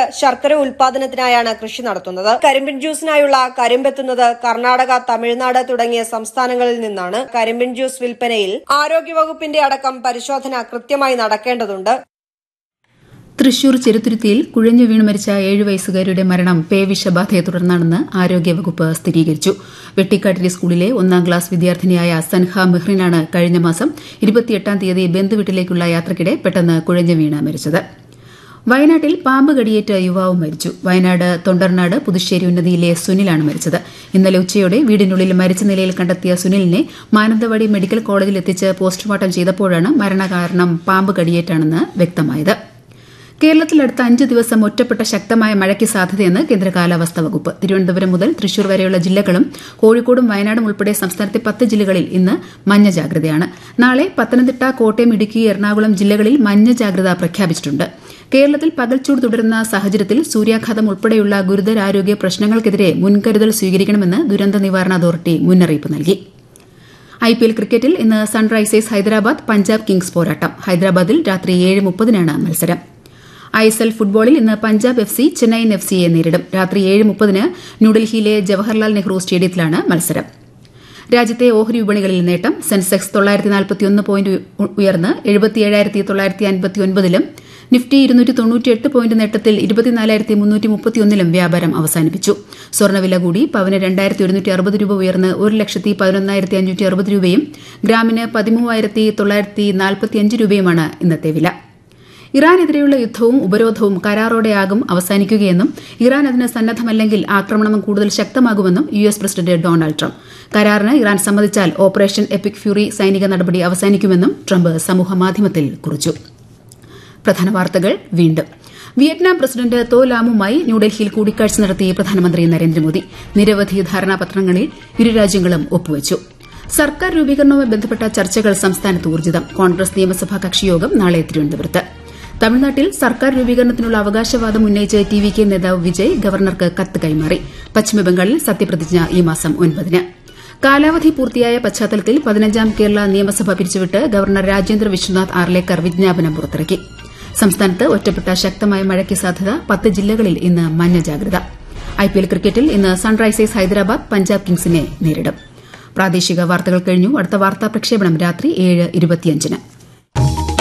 ശർക്കര ഉൽപാദനത്തിനായാണ് കൃഷി നടത്തുന്നത് കരിമ്പിൻ ജ്യൂസിനായുള്ള കരിമ്പെത്തുന്നത് കർണാടക തമിഴ്നാട് തുടങ്ങിയ സംസ്ഥാനങ്ങളിൽ നിന്നാണ് കരിമ്പിൻ ജ്യൂസ് വിൽപ്പനയിൽ ആരോഗ്യവകുപ്പിന്റെ അടക്കം പരിശോധന കൃത്യമായി നടക്കേണ്ടതുണ്ട് തൃശൂർ ചെറുത്തുരുത്തിയിൽ കുഴഞ്ഞു വീണ് മരിച്ച ഏഴു വയസ്സുകാരിയുടെ മരണം പേവിഷബാധയെ തുടർന്നാണെന്ന് ആരോഗ്യവകുപ്പ് സ്ഥിരീകരിച്ചു വെട്ടിക്കാട്ടിരി സ്കൂളിലെ ഒന്നാം ക്ലാസ് വിദ്യാർത്ഥിനിയായ സൻഹ മെഹ്റിനാണ് കഴിഞ്ഞ മാസം ഇരുപത്തിയെട്ടാം തീയതി ബന്ധുവീട്ടിലേക്കുള്ള യാത്രയ്ക്കിടെ പെട്ടെന്ന് കുഴഞ്ഞു വീണ് മരിച്ചത് വയനാട്ടിൽ പാമ്പ് കടിയേറ്റ യുവാവ് മരിച്ചു വയനാട് തൊണ്ടർനാട് പുതുശ്ശേരി ഉന്നതിയിലെ സുനിലാണ് മരിച്ചത് ഇന്നലെ ഉച്ചയോടെ വീടിനുള്ളിൽ മരിച്ച നിലയിൽ കണ്ടെത്തിയ സുനിലിനെ മാനന്തവാടി മെഡിക്കൽ കോളേജിൽ എത്തിച്ച് പോസ്റ്റ്മോർട്ടം ചെയ്തപ്പോഴാണ് മരണകാരണം പാമ്പ് കടിയേറ്റാണെന്ന് വ്യക്തമായത് കേരളത്തിൽ അടുത്ത അഞ്ച് ദിവസം ഒറ്റപ്പെട്ട ശക്തമായ മഴയ്ക്ക് സാധ്യതയെന്ന് കേന്ദ്ര കാലാവസ്ഥാ വകുപ്പ് തിരുവനന്തപുരം മുതൽ തൃശൂർ വരെയുള്ള ജില്ലകളും കോഴിക്കോടും വയനാടും ഉൾപ്പെടെ സംസ്ഥാനത്തെ പത്ത് ജില്ലകളിൽ ഇന്ന് മഞ്ഞ ജാഗ്രതയാണ് നാളെ പത്തനംതിട്ട കോട്ടയം ഇടുക്കി എറണാകുളം ജില്ലകളിൽ മഞ്ഞ ജാഗ്രത പ്രഖ്യാപിച്ചിട്ടുണ്ട് കേരളത്തിൽ പകൽച്ചൂട് തുടരുന്ന സാഹചര്യത്തിൽ സൂര്യാഘാതം ഉൾപ്പെടെയുള്ള ഗുരുതരാരോഗ്യ പ്രശ്നങ്ങൾക്കെതിരെ മുൻകരുതൽ സ്വീകരിക്കണമെന്ന് ദുരന്ത നിവാരണ അതോറിറ്റി മുന്നറിയിപ്പ് നൽകി ഐപിഎൽ ക്രിക്കറ്റിൽ ഇന്ന് സൺറൈസേഴ്സ് ഹൈദരാബാദ് പഞ്ചാബ് കിങ്സ് പോരാട്ടം ഹൈദരാബാദിൽ രാത്രി ഏഴ് മുപ്പതിനാണ് മത്സരം ഐഎസ്എൽ ഫുട്ബോളിൽ ഇന്ന് Punjab F C Chennaiyin F സിയെ നേരിടും രാത്രി ഏഴ് മുപ്പതിന് ന്യൂഡൽഹിയിലെ ജവഹർലാൽ നെഹ്റു സ്റ്റേഡിയത്തിലാണ് മത്സരം രാജ്യത്തെ ഓഹരി വിപണികളിൽ നേട്ടം സെൻസെക്സ് തൊള്ളായിരത്തി നാൽപ്പത്തിയൊന്ന് പോയിന്റ് ഉയർന്ന് എഴുപത്തിയേഴായിരത്തി തൊള്ളായിരത്തി അൻപത്തിയൊൻപതിലും നിഫ്റ്റി ഇരുന്നൂറ്റി തൊണ്ണൂറ്റിയെട്ട് പോയിന്റ് നേട്ടത്തിൽ ഇരുപത്തിനാലായിരത്തി മുന്നൂറ്റി മുപ്പത്തിയൊന്നിലും വ്യാപാരം അവസാനിപ്പിച്ചു സ്വർണ്ണവില കൂടി പവന് രണ്ടായിരത്തി ഒരുന്നൂറ്റി അറുപത് രൂപ ഉയർന്ന് ഒരു ലക്ഷത്തി പതിനൊന്നായിരത്തി അഞ്ഞൂറ്റി അറുപത് രൂപയും ഗ്രാമിന് പതിമൂവായിരത്തി തൊള്ളായിരത്തി നാൽപ്പത്തിയഞ്ച് രൂപയുമാണ് ഇന്നത്തെ വില ഇറാനെതിരെയുള്ള യുദ്ധവും ഉപരോധവും കരാറോടെയാകും അവസാനിക്കുകയെന്നും ഇറാൻ അതിന് സന്നദ്ധമല്ലെങ്കിൽ ആക്രമണം കൂടുതൽ ശക്തമാകുമെന്നും U S president Donald Trump കരാറിന് ഇറാൻ സമ്മതിച്ചാൽ ഓപ്പറേഷൻ എപ്പിക് ഫ്യൂറി സൈനിക നടപടി അവസാനിക്കുമെന്നും ട്രംപ് സമൂഹമാധ്യമത്തിൽ കുറിച്ചു പ്രധാന വാർത്തകൾ വീണ്ടും വിയറ്റ്നാം പ്രസിഡന്റ് തോ ലാമുമായി ന്യൂഡൽഹിയിൽ കൂടിക്കാഴ്ച നടത്തി പ്രധാനമന്ത്രി നരേന്ദ്രമോദി നിരവധി ധാരണാപത്രങ്ങളിൽ ഇരു രാജ്യങ്ങളും ഒപ്പുവച്ചു സർക്കാർ രൂപീകരണവുമായി ബന്ധപ്പെട്ട ചർച്ചകൾ സംസ്ഥാനത്ത് ഊർജിതം കോൺഗ്രസ് നിയമസഭാ കക്ഷിയോഗം നാളെ തിരുവനന്തപുരത്ത് തമിഴ്നാട്ടിൽ സർക്കാർ രൂപീകരണത്തിനുള്ള അവകാശവാദം ഉന്നയിച്ച് ടി വി കെ നേതാവ് വിജയ് ഗവർണർക്ക് കത്ത് കൈമാറി പശ്ചിമബംഗാളിൽ സത്യപ്രതിജ്ഞ ഈ മാസം ഒൻപതിന് കാലാവധി പൂർത്തിയായ പശ്ചാത്തലത്തിൽ പതിനഞ്ചാം കേരള നിയമസഭ പിരിച്ചുവിട്ട് ഗവർണർ രാജേന്ദ്ര വിശ്വനാഥ് ആർലേക്കർ വിജ്ഞാപനം പുറത്തിറക്കി സംസ്ഥാനത്ത് ഒറ്റപ്പെട്ട ശക്തമായ മഴയ്ക്ക് സാധ്യത പത്ത് ജില്ലകളിൽ ഇന്ന് മഞ്ഞ ജാഗ്രത ഐപിഎൽ ക്രിക്കറ്റിൽ ഇന്ന് സൺറൈസേഴ്സ് ഹൈദരാബാദ് പഞ്ചാബ് കിങ്സിനെ നേരിടും പ്രാദേശിക വാർത്തകൾ കഴിഞ്ഞു അടുത്ത വാർത്താ പ്രക്ഷേപണം രാത്രി ഏഴ് ഇരുപത്തിയഞ്ചിന്